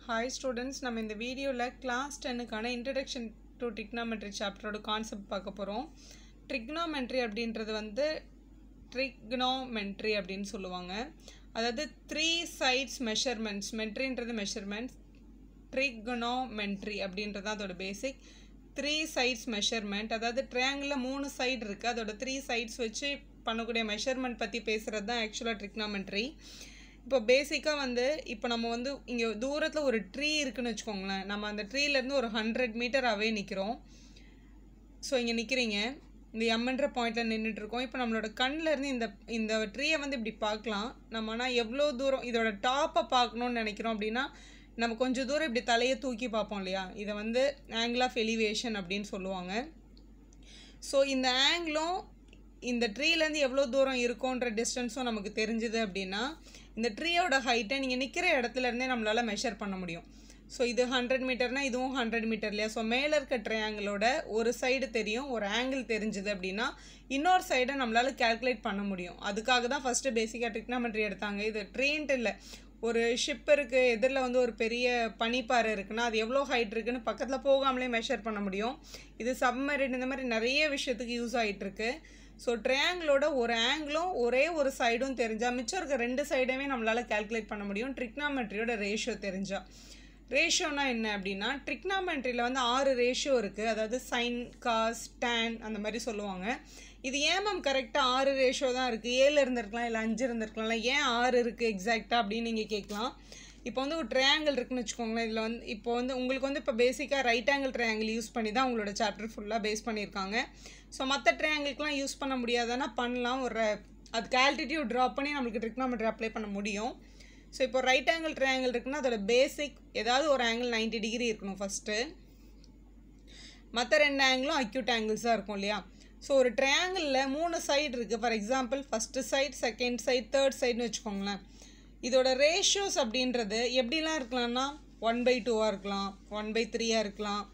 hi students நம்ம இந்த வீடியோவில் கிளாஸ் டென்னுக்கான இன்ட்ரடக்ஷன் டு ட்ரிக்னாமெட்ரி சாப்டரோட கான்செப்ட் பார்க்க போகிறோம் ட்ரிக்னாமெட்ரி அப்படின்றது வந்து ட்ரிக்னோமெட்ரி அப்படின்னு சொல்லுவாங்க அதாவது த்ரீ சைட்ஸ் மெஷர்மெண்ட்ஸ் மெட்ரின்றது மெஷர்மெண்ட்ஸ் ட்ரிக்னோமெட்ரி அப்படின்றது தான் அதோட பேசிக் த்ரீ சைட்ஸ் மெஷர்மெண்ட் அதாவது ட்ரையாங்கிளில் மூணு சைடு இருக்குது அதோட த்ரீ சைட்ஸ் வச்சு பண்ணக்கூடிய மெஷர்மெண்ட் பற்றி பேசுகிறது தான் ஆக்சுவலாக ட்ரிக்னாமெட்ரி இப்போ பேசிக்காக வந்து இப்போ நம்ம வந்து இங்கே தூரத்தில் ஒரு ட்ரீ இருக்குன்னு வச்சுக்கோங்களேன் நம்ம அந்த ட்ரீலேருந்து ஒரு ஹண்ட்ரட் மீட்டர் அவே நிற்கிறோம் ஸோ இங்கே நிற்கிறீங்க இந்த எம்என்ற பாயிண்டில் நின்றுட்டுருக்கோம் இப்போ நம்மளோட கண்ணில் இருந்து இந்த இந்த ட்ரீயை வந்து இப்படி பார்க்கலாம் நம்ம ஆனால் எவ்வளோ தூரம் இதோட டாப்பை பார்க்கணுன்னு நினைக்கிறோம் அப்படின்னா நம்ம கொஞ்சம் தூரம் இப்படி தலையை தூக்கி பார்ப்போம் இல்லையா இதை வந்து ஆங்கிள் ஆஃப் எலிவேஷன் அப்படின்னு சொல்லுவாங்க ஸோ இந்த ஆங்கிளும் இந்த ட்ரீலேருந்து எவ்வளோ தூரம் இருக்கும்ன்ற டிஸ்டன்ஸும் நமக்கு தெரிஞ்சுது அப்படின்னா இந்த ட்ரீயோட ஹைட்டை நீங்கள் நிற்கிற இடத்துல இருந்தே நம்மளால் மெஷர் பண்ண முடியும் ஸோ இது ஹண்ட்ரட் மீட்டர்னால் இதுவும் ஹண்ட்ரட் மீட்டர் இல்லையா ஸோ மேலே இருக்க ட்ரையாங்கிளோட ஒரு சைடு தெரியும் ஒரு ஆங்கிள் தெரிஞ்சுது அப்படின்னா இன்னொரு சைடை நம்மளால் கேல்குலேட் பண்ண முடியும் அதுக்காக தான் ஃபஸ்ட்டு பேசிக்காக ட்ரிக்னாமெட்ரி எடுத்தாங்க இது ட்ரெயின்ட்டு இல்லை ஒரு ஷிப் இருக்குது எதிரில் வந்து ஒரு பெரிய பனிப்பாறை இருக்குன்னா அது எவ்வளோ ஹைட் இருக்குன்னு பக்கத்தில் போகாமலே மெஷர் பண்ண முடியும் இது சப்மரின் இந்த மாதிரி நிறைய விஷயத்துக்கு யூஸ் ஆகிட்டுருக்கு ஸோ ட்ரையாங்கிளோட ஒரு ஆங்கிளும் ஒரே ஒரு சைடும் தெரிஞ்சால் மிச்சம் இருக்க ரெண்டு சைடையுமே நம்மளால் கேல்குலேட் பண்ண முடியும் ட்ரிக்னாமெட்ரியோட ரேஷியோ தெரிஞ்சால் ரேஷியோனா என்ன அப்படின்னா ட்ரிக்னாமெட்ரியில் வந்து ஆறு ரேஷியோ இருக்குது அதாவது சைன் காஸ் டேன் அந்த மாதிரி சொல்லுவாங்க இது ஏன் மேம் கரெக்டாக ஆறு ரேஷியோ தான் இருக்குது ஏழு இருந்திருக்கலாம் இல்லை அஞ்சு இருந்திருக்கலாம்ல ஏன் ஆறு இருக்குது எக்ஸாக்டாக அப்படின்னு நீங்கள் கேட்கலாம் இப்போ வந்து ஒரு ட்ரையாங்கிள் இருக்குன்னு வச்சுக்கோங்களேன் இதில் வந்து இப்போ வந்து உங்களுக்கு வந்து இப்போ பேசிக்காக ரைட் ஆங்கிள் ட்ரையாங்கிள் யூஸ் பண்ணி தான் உங்களோட சாப்டர் ஃபுல்லாக பேஸ் பண்ணியிருக்காங்க ஸோ மற்ற ட்ரையாங்கிள்க்கெலாம் யூஸ் பண்ண முடியாதானா பண்ணலாம் ஒரு அதுக்கு ஆல்டிடியூட் ட்ராப் பண்ணி நம்மளுக்கு ட்ரிக்னாமெட்ரி அப்ளை பண்ண முடியும் ஸோ இப்போ ரைட் ஆங்கிள் ட்ரையாங்கிள் இருக்குன்னா அதோட பேசிக் ஏதாவது ஒரு ஆங்கிள் நைன்டி டிகிரி இருக்கணும் ஃபஸ்ட்டு மற்ற ரெண்டு ஆங்கிளும் அக்யூட் ஆங்கிள்ஸாக இருக்கும் இல்லையா ஸோ ஒரு ட்ரையாங்கிளில் மூணு சைடு இருக்குது for example first side second side third சைடுன்னு வச்சுக்கோங்களேன் இதோட ரேஷியோஸ் அப்படின்றது எப்படிலாம் இருக்கலாம்னா ஒன் பை டூவாக இருக்கலாம் ஒன் பை த்ரீயாக இருக்கலாம்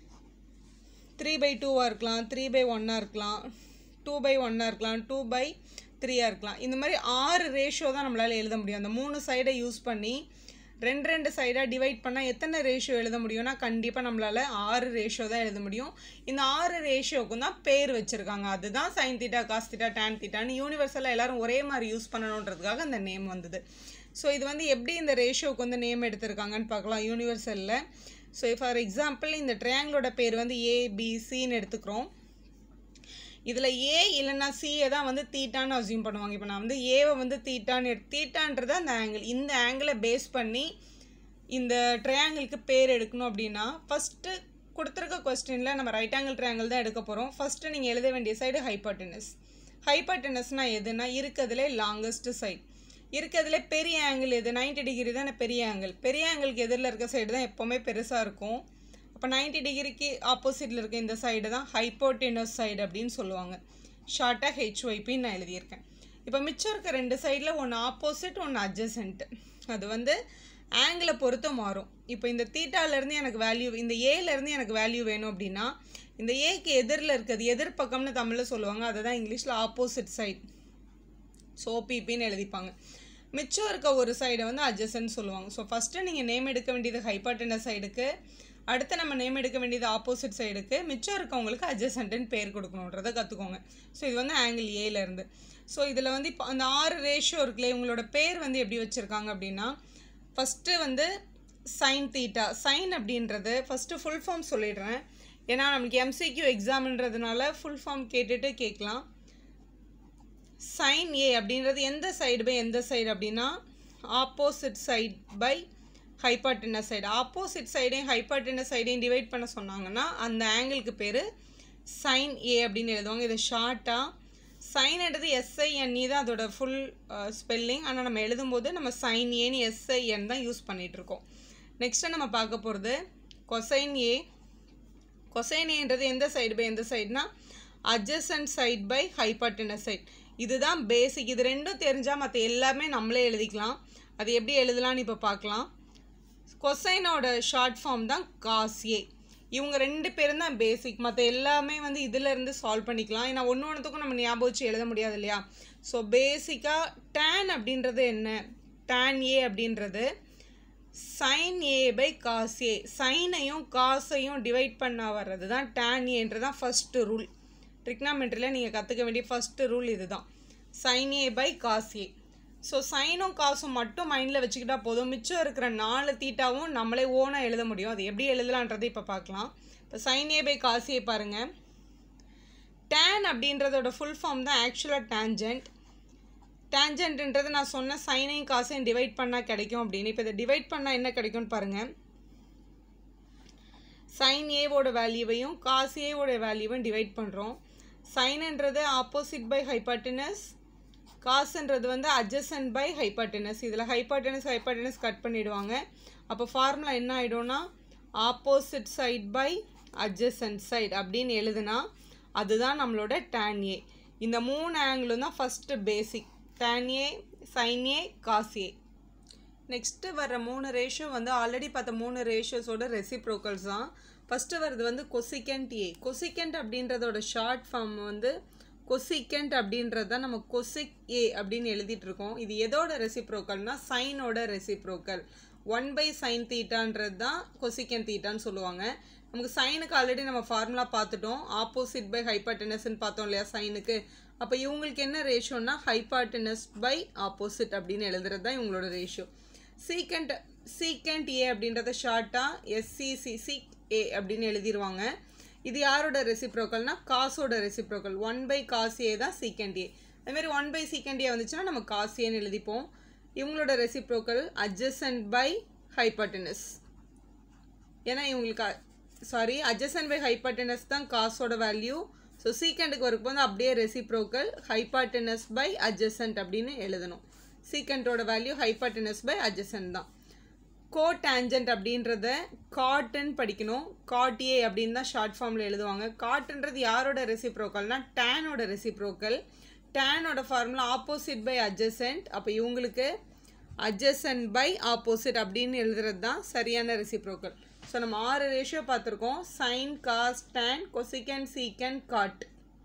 த்ரீ பை டூவாக இருக்கலாம் த்ரீ பை ஒன்னாக இருக்கலாம் டூ பை ஒன்னாக இருக்கலாம் டூ பை த்ரீயாக இருக்கலாம் இந்த மாதிரி ஆறு ரேஷியோ தான் நம்மளால் எழுத முடியும் அந்த மூணு சைடை யூஸ் பண்ணி ரெண்டு ரெண்டு சைடாக டிவைட் பண்ணால் எத்தனை ரேஷியோ எழுத முடியும்னா கண்டிப்பாக நம்மளால் ஆறு ரேஷியோ தான் எழுத முடியும் இந்த ஆறு ரேஷியோவுக்கும் தான் பேர் வச்சுருக்காங்க அதுதான் sine theta cos theta tan தீட்டான்னு யூனிவர்சலாக எல்லோரும் ஒரே மாதிரி யூஸ் பண்ணணுன்றதுக்காக அந்த நேம் வந்தது ஸோ இது வந்து எப்படி இந்த ரேஷியோவுக்கு வந்து நேம் எடுத்திருக்காங்கன்னு பார்க்கலாம் யூனிவர்சலில் ஸோ ஃபார் எக்ஸாம்பிள் இந்த ட்ரையாங்கிளோட பேர் வந்து ஏபிசின்னு எடுத்துக்கிறோம் இதில் ஏ இல்லைன்னா சியை தான் வந்து தீட்டான்னு அசியூம் பண்ணுவாங்க இப்போ நான் வந்து ஏவை வந்து தீட்டான்னு எடு தீட்டான்றது அந்த ஆங்கிள் இந்த ஆங்கிளை பேஸ் பண்ணி இந்த ட்ரையாங்கிளுக்கு பேர் எடுக்கணும் அப்படின்னா ஃபஸ்ட்டு கொடுத்துருக்க கொஸ்டினில் நம்ம ரைட் ஆங்கிள் ட்ரையாங்கிள் தான் எடுக்க போகிறோம் ஃபஸ்ட்டு நீங்கள் எழுத வேண்டிய சைடு ஹைப்பர்டெனஸ் ஹைப்பர்டெனஸ்னால் எதுனா இருக்கிறதுலே லாங்கஸ்ட் சைட் இருக்கிறதுல பெரிய ஆங்கிள் எது நைன்டி டிகிரி தான் பெரிய ஆங்கிள் பெரிய ஆங்கிளுக்கு எதிரில் இருக்க சைடு தான் எப்போவுமே பெருசாக இருக்கும் அப்போ நைன்டி டிகிரிக்கு ஆப்போசிட்டில் இருக்க இந்த சைடு தான் ஹைப்போட்டெனஸ் சைடு அப்படின்னு சொல்லுவாங்க ஷார்ட்டாக ஹெச்ஒய்பின்னு நான் எழுதியிருக்கேன் இப்போ மிச்சம் இருக்க ரெண்டு சைடில் ஒன்று ஆப்போசிட் ஒன்று அட்ஜசன்ட் அது வந்து ஆங்கிளை பொறுத்து மாறும் இப்போ இந்த தீட்டாலேருந்து எனக்கு வேல்யூ இந்த ஏலேருந்து எனக்கு வேல்யூ வேணும் அப்படின்னா இந்த ஏக்கு எதிரில் இருக்கிறது எதிர்பக்கம்னு தமிழில் சொல்லுவாங்க அதை தான் இங்கிலீஷில் ஆப்போசிட் சைட் ஸோ ஓபிபின்னு எழுதிப்பாங்க மிச்சம் இருக்க ஒரு சைடை வந்து அட்ஜசன்ட் சொல்லுவாங்க ஸோ ஃபஸ்ட்டு நீங்கள் நேம் எடுக்க வேண்டியது ஹைப்பர்டெனஸ் சைடுக்கு அடுத்து நம்ம நேம் எடுக்க வேண்டியது ஆப்போசிட் சைடுக்கு மிச்சம் இருக்கவங்களுக்கு அட்ஜசன்ட்டுன்னு பேர் கொடுக்கணுன்றதை கற்றுக்கோங்க ஸோ இது வந்து ஆங்கிள் ஏலேருந்து ஸோ இதில் வந்து இப்போ அந்த ஆறு ரேஷியோ இருக்குல்ல இவங்களோட பேர் வந்து எப்படி வச்சுருக்காங்க அப்படின்னா ஃபஸ்ட்டு வந்து சைன் தீட்டா சைன் அப்படின்றது ஃபஸ்ட்டு ஃபுல் ஃபார்ம் சொல்லிடுறேன் ஏன்னா நம்மளுக்கு எம்சிக்யூ எக்ஸாம்ன்றதுனால ஃபுல் ஃபார்ம் கேட்டுட்டு கேட்கலாம் சைன் ஏ அப்படின்றது எந்த சைடு பை எந்த சைடு அப்படின்னா opposite side by hypotenuse side opposite சைடையும் ஹைப்பர்டெனஸ் சைடையும் டிவைட் பண்ண சொன்னாங்கன்னா அந்த ஆங்கிளுக்கு பேர் சைன் ஏ அப்படின்னு எழுதுவாங்க இது ஷார்ட்டாக சைன்ன்றது எஸ்ஐஎன்இ தான் அதோட ஃபுல் ஸ்பெல்லிங் ஆனால் நம்ம எழுதும்போது நம்ம சைன் ஏன்னு எஸ்ஐஎன் தான் யூஸ் பண்ணிகிட்ருக்கோம் நெக்ஸ்ட்டு நம்ம பார்க்க போகிறது கொசைன் ஏ கொசைன் ஏன்றது எந்த சைடு பை எந்த சைடுனா adjacent side by hypotenuse side இதுதான் பேசிக் இது ரெண்டும் தெரிஞ்சால் மற்ற எல்லாமே நம்மளே எழுதிக்கலாம் அது எப்படி எழுதலான்னு இப்போ பார்க்கலாம் கொசைனோட ஷார்ட் ஃபார்ம் தான் காஸ் ஏ இவங்க ரெண்டு பேரும் தான் பேசிக் மற்ற எல்லாமே வந்து இதிலேருந்து சால்வ் பண்ணிக்கலாம் ஏன்னா ஒன்று ஒன்றுத்துக்கும் நம்ம ஞாபகம் வச்சு எழுத முடியாது இல்லையா ஸோ பேசிக்காக டேன் அப்படின்றது என்ன டேன் ஏ அப்படின்றது sine A by cos A சைனையும் காசையும் டிவைட் பண்ண வர்றது தான் டேன் ஏன்றது தான் ஃபஸ்ட்டு ரூல் ட்ரிக்னாமெட்ரியில் நீங்கள் கற்றுக்க வேண்டிய ஃபஸ்ட்டு ரூல் இது தான் sine A by cos A so சைனும் காசும் மட்டும் மைண்டில் வச்சுக்கிட்டா போதும் மிச்சம் இருக்கிற நாலு தீட்டாவும் நம்மளே ஓனாக எழுத முடியும் அது எப்படி எழுதலான்றதை இப்போ பார்க்கலாம் இப்போ sine A by cos A பாருங்கள் டேன் அப்படின்றதோட ஃபுல் ஃபார்ம் தான் ஆக்சுவலாக டேஞ்சன்ட் டேஞ்சன்ட்ன்றது நான் சொன்ன சைனையும் காசையும் டிவைட் பண்ணால் கிடைக்கும் அப்படின்னு இப்போ இதை டிவைட் பண்ணால் என்ன கிடைக்கும்னு பாருங்கள் சைன் ஏவோட வேல்யூவையும் காஸ் ஏவோட வேல்யூவையும் டிவைட் பண்ணுறோம் சைனுன்றது ஆப்போசிட் பை ஹைபாட்டினஸ் காசுன்றது வந்து அட்ஜசன்ட் பை ஹைபாட்டினஸ் இதில் ஹைபாட்டினஸ் ஹைபாட்டினஸ் கட் பண்ணிடுவாங்க அப்போ ஃபார்முலா என்ன ஆகிடும்னா opposite side by adjacent side அப்படின்னு எழுதுனா அதுதான் நம்மளோட டேன் ஏ இந்த மூணு ஆங்கிளும் தான் first basic tan A sine A cos A next வர்ற மூணு ரேஷியோ வந்து ஆல்ரெடி பார்த்த மூணு ரேஷியோஸோட ரெசிப்ரோக்கல்ஸ் தான் ஃபஸ்ட்டு வர்றது வந்து கொசிகண்ட் ஏ கொசிகண்ட் அப்படின்றதோட ஷார்ட் ஃபார்ம் வந்து கொசிகண்ட் அப்படின்றது தான் நம்ம கொசிக் ஏ அப்படின்னு எழுதிட்டு இருக்கோம் இது எதோட ரெசிப்ரோக்கல்னா சைனோட ரெசிப்ரோக்கல் ஒன் பை சைன் தீட்டான்றது தான் கொசிகன் தீட்டான்னு சொல்லுவாங்க நமக்கு சைனுக்கு ஆல்ரெடி நம்ம ஃபார்முலா பார்த்துட்டோம் ஆப்போசிட் பை ஹைபாட்டனஸ்ன்னு பார்த்தோம் இல்லையா சைனுக்கு அப்போ இவங்களுக்கு என்ன ரேஷியோனா ஹைபாட்டனஸ் பை ஆப்போசிட் அப்படின்னு எழுதுறது தான் இவங்களோட ரேஷியோ சீக்கண்ட் சீக்கண்ட் ஏ அப்படின்றத ஷார்ட்டாக எஸ்சிசி சீக் ஏ அப்படின்னு எழுதிருவாங்க இது யாரோட ரெசிப்ரோக்கல்னா காசோட reciprocal one by cos A தான் சீக்கண்ட் ஏ அதுமாதிரி ஒன் பை சீக்கண்ட் ஏ வந்துச்சுன்னா நம்ம காஸ் ஏன்னு எழுதிப்போம் இவங்களோட ரெசிப்ரோக்கல் அட்ஜசன்ட் பை ஹைபாட்டனஸ் ஏன்னா இவங்களுக்கு சாரி அட்ஜசன்ட் பை ஹைபாட்டனஸ் தான் காசோட வேல்யூ ஸோ சீக்கண்டுக்கு வரக்கு வந்து அப்படியே ரெசிப்ரோக்கல் ஹைபாட்டனஸ் பை அட்ஜசன்ட் அப்படின்னு எழுதணும் சீக்கண்டோட வேல்யூ ஹைபாட்டனஸ் பை அட்ஜசன்ட் தான் கோ டேஞ்சன்ட் அப்படின்றத காட்டுன்னு படிக்கணும் காட்டியே அப்படின்னு தான் ஷார்ட் ஃபார்மில் எழுதுவாங்க காட்டுன்றது யாரோட ரெசிப்ரோக்கல்னா டேனோட ரெசிப்ரோக்கல் டேனோட ஃபார்முலா ஆப்போசிட் பை அட்ஜசன்ட் அப்போ இவங்களுக்கு அட்ஜசன்ட் பை ஆப்போசிட் அப்படின்னு எழுதுறது தான் சரியான ரெசிப்ரோக்கல் ஸோ நம்ம ஆறு ரேஷியோ பார்த்துருக்கோம் சைன் காஸ் டேன் கொசிகன் சீக்கன் காட்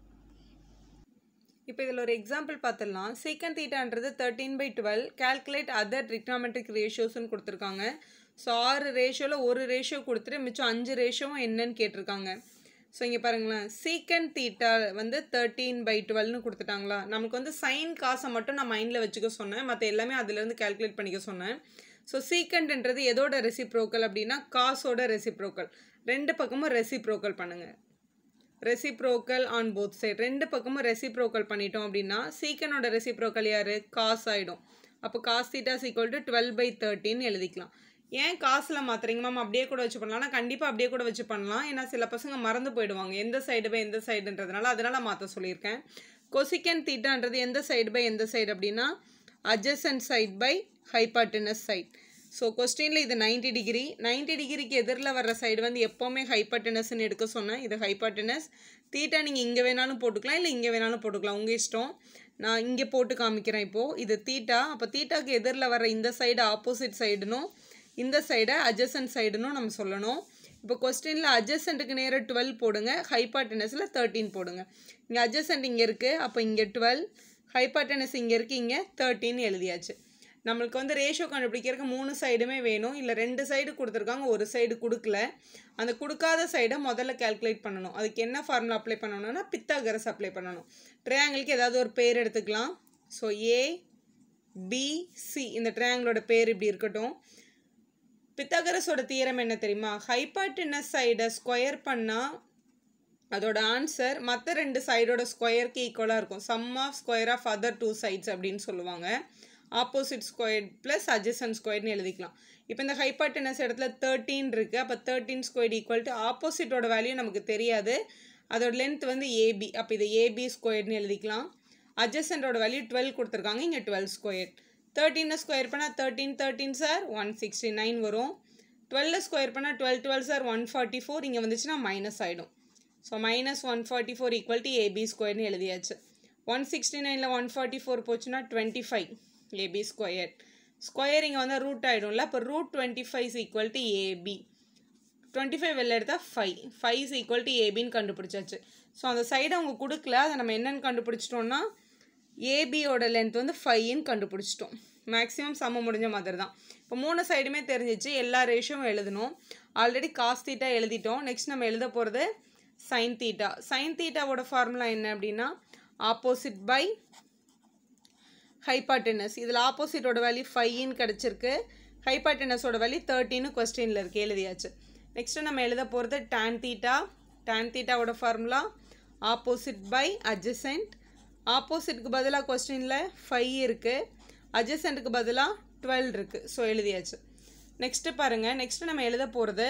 இப்போ இதில் ஒரு எக்ஸாம்பிள் பார்த்துடலாம் சீக்கன் தீட்டான்றது thirteen by twelve calculate other trigonometric ரேஷியோஸ்னு கொடுத்துருக்காங்க ஸோ ஆறு ரேஷியோவில் ஒரு ரேஷியோ கொடுத்துட்டு மிச்சம் அஞ்சு ரேஷியோவும் என்னன்னு கேட்டிருக்காங்க ஸோ இங்கே பாருங்களேன் சீக்கன் தீட்டா வந்து தேர்ட்டீன் பை டுவெல்னு கொடுத்துட்டாங்களா நமக்கு வந்து சைன் காசை மட்டும் நான் மைண்டில் வச்சுக்க சொன்னேன் மற்ற எல்லாமே அதுலேருந்து கேல்குலேட் பண்ணிக்க சொன்னேன் ஸோ சீக்கண்ட்ன்றது எதோட ரெசிப்ரோக்கல் அப்படின்னா காசோட ரெசிப்ரோக்கல் ரெண்டு பக்கமும் ரெசிப்ரோக்கல் பண்ணுங்கள் ரெசிப்ரோக்கல் ஆன் போத் சைட் ரெண்டு பக்கமும் ரெசிப்ரோக்கல் பண்ணிட்டோம் அப்படின்னா சீக்கனோட ரெசிப்ரோக்கல் யார் காசு ஆகிடும் அப்போ cos theta is equal to twelve by தேர்ட்டின்னு எழுதிக்கலாம் ஏன் காசில் மாற்றுறீங்க மேம் அப்படியே கூட வச்சு பண்ணலாம்னா கண்டிப்பாக அப்படியே கூட வச்சு பண்ணலாம் ஏன்னா சில பசங்க மறந்து போயிடுவாங்க எந்த சைடு பை எந்த சைடுன்றதுனால அதனால் மாற்ற சொல்லியிருக்கேன் கொசிக்கன் தீட்டான்றது எந்த சைடு பை எந்த சைடு அப்படின்னா adjacent side by hypotenuse side so கொஸ்டினில் இது நைன்டி டிகிரி நைன்டி டிகிரிக்கு எதிரில் வர்ற சைடு வந்து எப்போவுமே ஹைபாட்டினஸ்ன்னு எடுக்க சொன்னேன் இது ஹைபாட்டினஸ் தீட்டா நீங்கள் இங்கே வேணாலும் போட்டுக்கலாம் இல்லை இங்கே வேணாலும் போட்டுக்கலாம் உங்கள் இஷ்டம் நான் இங்கே போட்டு காமிக்கிறேன் இப்போது இது தீட்டா அப்போ தீட்டாக்கு எதிரில் வர இந்த சைடு ஆப்போசிட் சைடுனும் இந்த சைடை அட்ஜசன்ட் சைடுனும் நம்ம சொல்லணும் இப்போ கொஸ்டினில் அட்ஜசண்ட்டுக்கு நேராக டுவெல் போடுங்க ஹைபாட்டினஸில் தேர்ட்டின் போடுங்க இங்கே அட்ஜசண்ட் இங்கே இருக்குது அப்போ இங்கே டுவெல் ஹைபாட்டினஸ் இங்கே இருக்குது இங்கே தேர்ட்டின்னு எழுதியாச்சு நம்மளுக்கு வந்து ரேஷியோ கண்டுபிடிக்கிறதுக்கு மூணு சைடுமே வேணும் இல்லை ரெண்டு சைடு கொடுத்துருக்காங்க ஒரு சைடு கொடுக்கல அந்த கொடுக்காத சைடை முதல்ல கேல்குலேட் பண்ணணும் அதுக்கு என்ன ஃபார்முலா அப்ளை பண்ணணும்னா பித்தாகரஸ் அப்ளை பண்ணணும் ட்ரையாங்கிளுக்கு ஏதாவது ஒரு பேர் எடுத்துக்கலாம் ஸோ ஏ பி சி இந்த ட்ரையாங்கிளோட பேர் இப்படி இருக்கட்டும் பித்தாகரஸோட தீரம் என்ன தெரியுமா ஹைபாட்டினஸ் சைடை ஸ்கொயர் பண்ணால் அதோட ஆன்சர் மற்ற ரெண்டு சைடோட ஸ்கொயருக்கு ஈக்குவலாக இருக்கும் sum of square of other two sides அப்படின்னு சொல்லுவாங்க ஆப்போசிட் ஸ்கொயர் ப்ளஸ் அட்ஜசன் ஸ்கொயர்னு எழுதிக்கலாம் இப்போ இந்த ஹைபாட்டினஸ் இடத்துல தேர்ட்டீன் இருக்குது அப்போ தேர்ட்டீன் ஸ்கொயர் ஈக்குவல் டு ஆப்போசிட்டோட வேல்யூ நமக்கு தெரியாது அதோட லென்த் வந்து ஏபி அப்போ இதை ஏபி ஸ்கொயர்னு எழுதிக்கலாம் அட்ஜசன்டோட வேல்யூ டுவெல் கொடுத்துருக்காங்க இங்கே டுவெல் ஸ்கொயர் தேர்ட்டீனை ஸ்கொயர் பண்ணால் thirteen thirteen sir one sixty nine வரும் டுவெல்ல ஸ்கொயர் பண்ணால் twelve twelve sir one forty four இங்கே வந்துச்சுன்னா மைனஸ் ஆகிடும் so minus one forty four equal to AB ஸ்கொயர்னு எழுதியாச்சு ஒன் சிக்ஸ்டி நைனில் ஒன் ஃபார்ட்டி ஃபோர் போச்சுன்னா twenty five AB square square இங்கே வந்து ரூட் ஆகிடும்ல அப்போ root twenty five is equal to AB twenty five வெளில எடுத்தால் five five is equal to ஏபின்னு கண்டுபிடிச்சாச்சு ஸோ அந்த சைடு அவங்க கொடுக்கல அதை நம்ம என்னென்னு கண்டுபிடிச்சிட்டோம்னா ஏபியோட லென்த் வந்து ஃபைன்னு கண்டுபிடிச்சிட்டோம் மேக்ஸிமம் சம்ம முடிஞ்ச மாதிரி தான் இப்போ மூணு சைடுமே தெரிஞ்சிச்சு எல்லா ரேஷியோவும் எழுதணும் ஆல்ரெடி காஸ் தீட்டா எழுதிட்டோம் நெக்ஸ்ட் நம்ம எழுத போகிறது சைன் தீட்டா சைன் தீட்டாவோட ஃபார்முலா என்ன அப்படின்னா ஆப்போசிட் பை ஹைபாட்டனஸ் இதில் ஆப்போசிட்டோட வேல்யூ ஃபைன்னு கிடச்சிருக்கு ஹைபாட்டனஸோட வேல்யூ தேர்ட்டின்னு கொஸ்டினில் இருக்குது எழுதியாச்சு நெக்ஸ்ட்டு நம்ம எழுத போகிறது tan தீட்டா tan தீட்டாவோட ஃபார்முலா ஆப்போசிட் பை adjacent ஆப்போசிட்க்கு பதிலாக கொஸ்டினில் ஃபைவ் இருக்குது அட்ஜசண்ட்டுக்கு பதிலாக டுவெல் இருக்குது ஸோ எழுதியாச்சு நெக்ஸ்ட்டு பாருங்கள் நெக்ஸ்ட்டு நம்ம எழுத போகிறது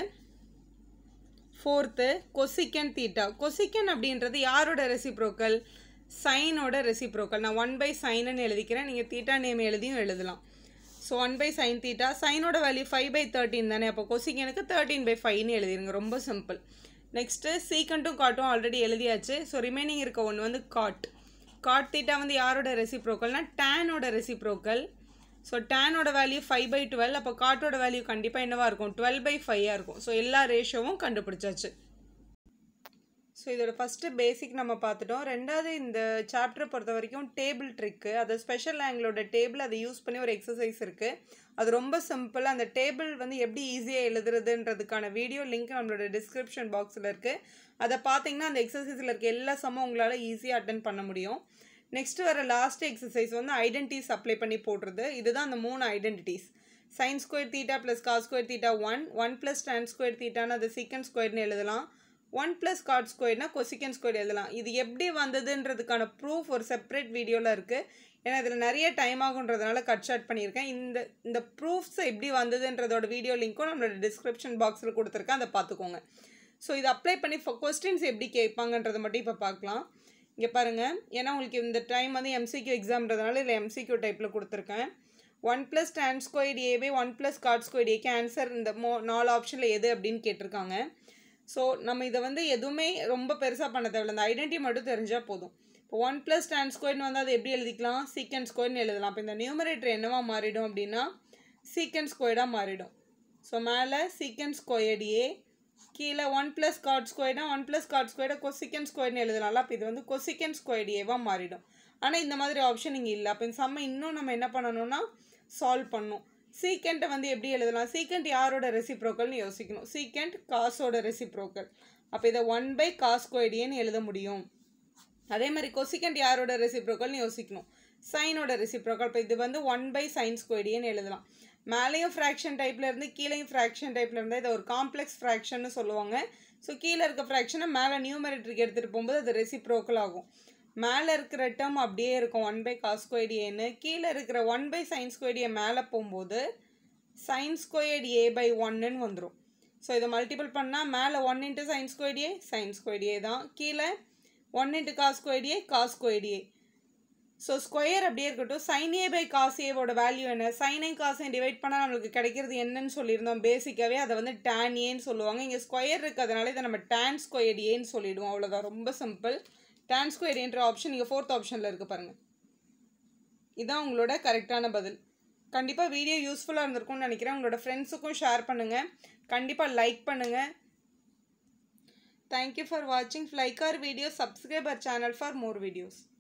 ஃபோர்த்து கொசிக்கன் தீட்டா கொசிக்கன் அப்படின்றது யாரோட ரெசிப்ரோக்கல் சைனோட ரெசிப்ரோக்கல் நான் ஒன் பை சைனுன்னு எழுதிக்கிறேன் நீங்கள் தீட்டா நேம் எழுதியும் எழுதலாம் so one by sine theta சைனோட வேல்யூ ஃபைவ் பை தேர்ட்டின் தானே அப்போ கொசிக்கனுக்கு தேர்ட்டின் பை ஃபைவ்னு எழுதிருங்க ரொம்ப சிம்பிள் நெக்ஸ்ட்டு சீக்கண்ட்டும் காட்டும் ஆல்ரெடி எழுதியாச்சு ஸோ ரிமைனிங் இருக்க ஒன்று வந்து காட் காட் தீட்டா வந்து யாரோட ரெசிப்ரோக்கல்னா டேனோட ரெசிப்ரோக்கல் ஸோ டேனோட வேல்யூ ஃபைவ் பை டுவெல் அப்போ காட்டோட வேல்யூ கண்டிப்பாக என்னவா இருக்கும் டுவெல் பை ஃபைவாக இருக்கும் ஸோ எல்லா ரேஷியோவும் கண்டுபிடிச்சாச்சு ஸோ இதோட ஃபஸ்ட்டு பேசிக் நம்ம பார்த்துட்டோம் ரெண்டாவது இந்த சாப்டரை பொறுத்த வரைக்கும் டேபிள் ட்ரிக்கு அது ஸ்பெஷல் ஆங்கிளோட டேபிள் அதை யூஸ் பண்ணி ஒரு எக்ஸசைஸ் இருக்குது அது ரொம்ப சிம்பிள் அந்த டேபிள் வந்து எப்படி ஈஸியாக எழுதுறதுன்றதுக்கான வீடியோ லிங்க் நம்மளோட டிஸ்கிரிப்ஷன் பாக்ஸில் இருக்குது அதை பார்த்தீங்கன்னா அந்த எக்ஸசைஸில் இருக்க எல்லா சமம் உங்களால் ஈஸியாக அட்டன் பண்ண முடியும் நெக்ஸ்ட் வர லாஸ்ட் எக்ஸசைஸ் வந்து ஐடென்டிட்டிஸ் அப்ளை பண்ணி போடுறது இதுதான் அந்த மூணு identities sine square theta plus cos square theta one one plus tan square தீட்டான்னு அது சீக்கன் ஸ்கொயர்னு எழுதலாம் ஒன் ப்ளஸ் காட் ஸ்கொயர்னா கொசிக்கன் ஸ்கொயர் எழுதலாம் இது எப்படி வந்ததுன்றதுக்கான ப்ரூஃப் ஒரு செப்பரேட் வீடியோவில் இருக்குது ஏன்னா இதில் நிறைய டைம் ஆகுன்றதுனால கட் ஷார்ட் பண்ணியிருக்கேன் இந்த இந்த ப்ரூஃப்ஸ் எப்படி வந்ததுன்றதோட வீடியோ லிங்க்கும் நம்மளோட டிஸ்கிரிப்ஷன் பாக்ஸில் கொடுத்துருக்கேன் அதை பார்த்துக்கோங்க ஸோ இதை அப்ளை பண்ணி கொஸ்டின்ஸ் எப்படி கேட்பாங்கன்றதை மட்டும் இப்போ பார்க்கலாம் இங்கே பாருங்கள் ஏன்னா உங்களுக்கு இந்த டைம் வந்து எம்சிக்யூ எக்ஸாம்ன்றதுனால இதில் எம்சிக்யூ டைப்பில் கொடுத்துருக்கேன் one plus tan square A by one plus cot square ஏக்கு ஆன்சர் இந்த மோ நாலு ஆப்ஷனில் எது அப்படின்னு கேட்டிருக்காங்க ஸோ நம்ம இதை வந்து எதுவுமே ரொம்ப பெருசாக பண்ண தேவையில்ல இந்த ஐடென்டி மட்டும் தெரிஞ்சால் போதும் இப்போ ஒன் ப்ளஸ் டேன் ஸ்கொயர்னு வந்து அதை எப்படி எழுதிக்கலாம் சீக்கன் ஸ்கொயர்னு எழுதலாம் இப்போ இந்த நியூமரேட்டர் என்னவா மாறிடும் அப்படின்னா சீக்கன் ஸ்கொயர்டாக மாறிடும் ஸோ மேலே சீக்கன் ஸ்கொயர்ட் ஏ கீழே ஒன் ப்ளஸ் காட் ஸ்கொயர்னா ஒன் ப்ளஸ் காட் ஸ்கொயர்டை கொசிக்கன் ஸ்கொயர்னு எழுதலாம்ல அப்போ இது வந்து கொசிக்கன் ஸ்கொயர்ட் ஏவாக மாறிடும் ஆனால் இந்த மாதிரி ஆப்ஷன் இங்கே இல்லை அப்போ இந்த சம்ம இன்னும் நம்ம என்ன பண்ணணும்னா சால்வ் பண்ணணும் சீக்கண்ட்டை வந்து எப்படி எழுதலாம் சீக்கண்ட் யாரோட ரெசிப்ரோக்கல்னு யோசிக்கணும் சீக்கண்ட் காசோட ரெசிப்ரோக்கல் அப்போ இதை ஒன் பை காஸ் ஸ்கொயர்டியன்னு எழுத முடியும் அதே மாதிரி கொசிக்கண்ட் யாரோட ரெசிப்ரோக்கல்னு யோசிக்கணும் சைனோட ரெசிப்ரோக்கல் இப்போ இது வந்து ஒன் பை சைன் ஸ்கொயர்டியன்னு எழுதலாம் மேலேயும் ஃப்ராக்ஷன் டைப்பில் இருந்து கீழேயும் ஃப்ராக்ஷன் டைப்பில் இருந்தால் இதை ஒரு காம்ப்ளெக்ஸ் ஃப்ராக்ஷன்னு சொல்லுவாங்க ஸோ கீழே இருக்க ஃப்ராக்ஷனை மேலே நியூமரேட்டருக்கு எடுத்துகிட்டு போகும்போது அது ரெசிப்ரோக்கல் ஆகும் மேலே இருக்கிற டேர்ம் அப்படியே இருக்கும் ஒன் பை காஸ் ஸ்கொயர்டிஏன்னு கீழே இருக்கிற ஒன் பை சைன் ஸ்கொயர்டிஏ மேலே போகும்போது சைன் ஸ்கொயர்ட் ஏ பை ஒன்னுன்னு வந்துடும் ஸோ இதை மல்டிபிள் பண்ணால் மேலே one into sine squared A sine squared A தான் கீழே one into cos squared A cos squared A so square அப்படியே இருக்கட்டும் சைன் ஏ பை காஸ் ஏவோட வேல்யூ என்ன சைனையும் காசையும் டிவைட் பண்ணால் நம்மளுக்கு கிடைக்கிறது என்னன்னு சொல்லியிருந்தோம் பேசிக்காகவே அதை வந்து டேன் ஏன்னு சொல்லுவாங்க இங்கே ஸ்கொயர் இருக்கிறதுனால இதை நம்ம டேன் ஸ்கொயர்ட் ஏன்னு சொல்லிடுவோம் அவ்வளோதான் ரொம்ப சிம்பிள் டேன் ஸ்கொயர் என்ற ஆப்ஷன் இங்கே ஃபோர்த் ஆப்ஷனில் இருக்குது பாருங்கள் இதான் உங்களோட கரெக்டான பதில் கண்டிப்பாக வீடியோ யூஸ்ஃபுல்லாக இருந்திருக்கும்னு நினைக்கிறேன் உங்களோட ஃப்ரெண்ட்ஸுக்கும் ஷேர் பண்ணுங்கள் கண்டிப்பாக லைக் பண்ணுங்கள் தேங்க்யூ ஃபார் வாட்சிங் like our video subscribe our channel for more videos